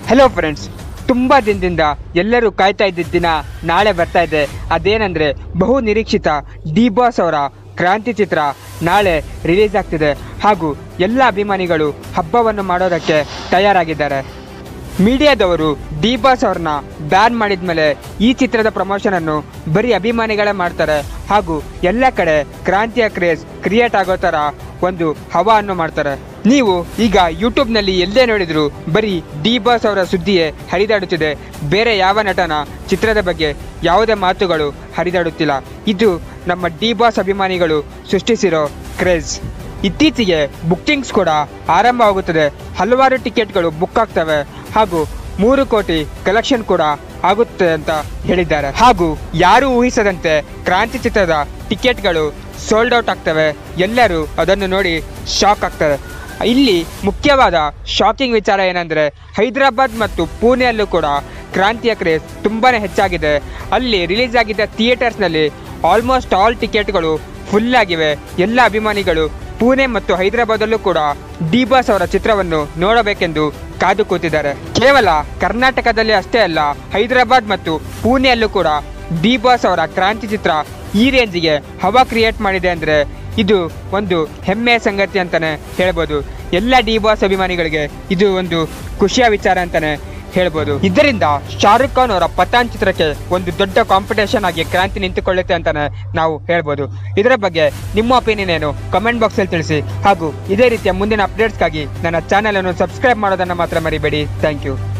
hello friends ತುಂಬ ದಿನದಿಂದ ಎಲ್ಲರೂ ಕಾಯ್ತಾ ಇದ್ದಿದ್ದ ದಿನ ನಾಳೆ ಬರ್ತಾ ಇದೆ ಅದೇನೆಂದರೆ ಬಹು ನಿರೀಕ್ಷಿತ ಡಿ ಬಾಸ್ ಅವರ ಕ್ರಾಂತಿ ಚಿತ್ರ ನಾಳೆ ರಿಲೀಸ್ ಆಗ್ತಿದೆ ಹಾಗೂ ಎಲ್ಲ ಅಭಿಮಾನಿಗಳು ಹಬ್ಬವನ್ನು ಮಾಡೋದಕ್ಕೆ ತಯಾರಾಗಿದ್ದಾರೆ ಮೀಡಿಯಾದವರು ಡಿ ಬಾಸ್ ಅವ್ರನ್ನ ಬ್ಯಾನ್ ಮಾಡಿದ್ಮೇಲೆ ಈ ಚಿತ್ರದ ಪ್ರಮೋಷನ್ ಅನ್ನು ಬರೀ ಅಭಿಮಾನಿಗಳೇ ಮಾಡ್ತಾರೆ ಹಾಗೂ ಎಲ್ಲ ಕಡೆ ಕ್ರಾಂತಿಯ ಕ್ರೇಜ್ ಕ್ರಿಯೇಟ್ ಆಗೋ ಥರ ಒಂದು ಹವಾವನ್ನು ಮಾಡ್ತಾರೆ ನೀವು ಈಗ ಯೂಟ್ಯೂಬ್ನಲ್ಲಿ ಎಲ್ಲೇ ನೋಡಿದ್ರು ಬರೀ ಡಿ ಬಾಸ್ ಅವರ ಸುದ್ದಿಯೇ ಹರಿದಾಡುತ್ತಿದೆ ಬೇರೆ ಯಾವ ನಟನ ಚಿತ್ರದ ಬಗ್ಗೆ ಯಾವುದೇ ಮಾತುಗಳು ಹರಿದಾಡುತ್ತಿಲ್ಲ ಇದು ನಮ್ಮ ಡಿ ಬಾಸ್ ಅಭಿಮಾನಿಗಳು ಸೃಷ್ಟಿಸಿರೋ ಕ್ರೇಜ್ ಇತ್ತೀಚೆಗೆ ಬುಕ್ಕಿಂಗ್ಸ್ ಕೂಡ ಆರಂಭವಾಗುತ್ತದೆ ಹಲವಾರು ಟಿಕೆಟ್ಗಳು ಬುಕ್ ಆಗ್ತವೆ ಹಾಗೂ ಮೂರು ಕೋಟಿ ಕಲೆಕ್ಷನ್ ಕೂಡ ಆಗುತ್ತೆ ಅಂತ ಹೇಳಿದ್ದಾರೆ ಹಾಗೂ ಯಾರು ಊಹಿಸದಂತೆ ಕ್ರಾಂತಿ ಚಿತ್ರದ ಟಿಕೆಟ್ಗಳು ಸೋಲ್ಡ್ ಔಟ್ ಆಗ್ತವೆ ಎಲ್ಲರೂ ಅದನ್ನು ನೋಡಿ ಶಾಕ್ ಆಗ್ತಾರೆ ಇಲ್ಲಿ ಮುಖ್ಯವಾದ ಶಾಕಿಂಗ್ ವಿಚಾರ ಏನಂದ್ರೆ ಹೈದರಾಬಾದ್ ಮತ್ತು ಪುಣೆಯಲ್ಲೂ ಕೂಡ ಕ್ರಾಂತಿಯ ಕ್ರೇಜ್ ತುಂಬಾನೇ ಹೆಚ್ಚಾಗಿದೆ ಅಲ್ಲಿ ರಿಲೀಸ್ ಆಗಿದ್ದ ಥಿಯೇಟರ್ಸ್ನಲ್ಲಿ ಆಲ್ಮೋಸ್ಟ್ ಆಲ್ ಟಿಕೆಟ್ಗಳು ಫುಲ್ ಆಗಿವೆ ಎಲ್ಲ ಅಭಿಮಾನಿಗಳು ಪುಣೆ ಮತ್ತು ಹೈದರಾಬಾದಲ್ಲೂ ಕೂಡ ಡಿ ಬಾಸ್ ಅವರ ಚಿತ್ರವನ್ನು ನೋಡಬೇಕೆಂದು ಕಾದು ಕೂತಿದ್ದಾರೆ ಕೇವಲ ಕರ್ನಾಟಕದಲ್ಲಿ ಅಷ್ಟೇ ಅಲ್ಲ ಹೈದರಾಬಾದ್ ಮತ್ತು ಪುಣೆಯಲ್ಲೂ ಕೂಡ ಡಿ ಬಾಸ್ ಅವರ ಕ್ರಾಂತಿ ಚಿತ್ರ ಈ ರೇಂಜಿಗೆ ಹವಾ ಕ್ರಿಯೇಟ್ ಮಾಡಿದೆ ಅಂದ್ರೆ ಇದು ಒಂದು ಹೆಮ್ಮೆಯ ಸಂಗತಿ ಅಂತಾನೆ ಹೇಳ್ಬೋದು ಎಲ್ಲ ಡಿ ಬಾಸ್ ಅಭಿಮಾನಿಗಳಿಗೆ ಇದು ಒಂದು ಖುಷಿಯ ವಿಚಾರ ಅಂತಾನೆ ಹೇಳ್ಬೋದು ಇದರಿಂದ ಶಾರುಖ್ ಖಾನ್ ಅವರ ಪಠಾನ್ ಚಿತ್ರಕ್ಕೆ ಒಂದು ದೊಡ್ಡ ಕಾಂಪಿಟೇಷನ್ ಆಗಿ ಕ್ರಾಂತಿ ನಿಂತುಕೊಳ್ಳುತ್ತೆ ಅಂತಾನೆ ನಾವು ಹೇಳ್ಬೋದು ಇದರ ಬಗ್ಗೆ ನಿಮ್ಮ ಒಪಿನಿಯನ್ ಏನು ಕಮೆಂಟ್ ಬಾಕ್ಸಲ್ಲಿ ತಿಳಿಸಿ ಹಾಗೂ ಇದೇ ರೀತಿಯ ಮುಂದಿನ ಅಪ್ಡೇಟ್ಸ್ಗಾಗಿ ನನ್ನ ಚಾನೆಲ್ ಅನ್ನು ಸಬ್ಸ್ಕ್ರೈಬ್ ಮಾಡೋದನ್ನು ಮಾತ್ರ ಮರಿಬೇಡಿ ಥ್ಯಾಂಕ್ ಯು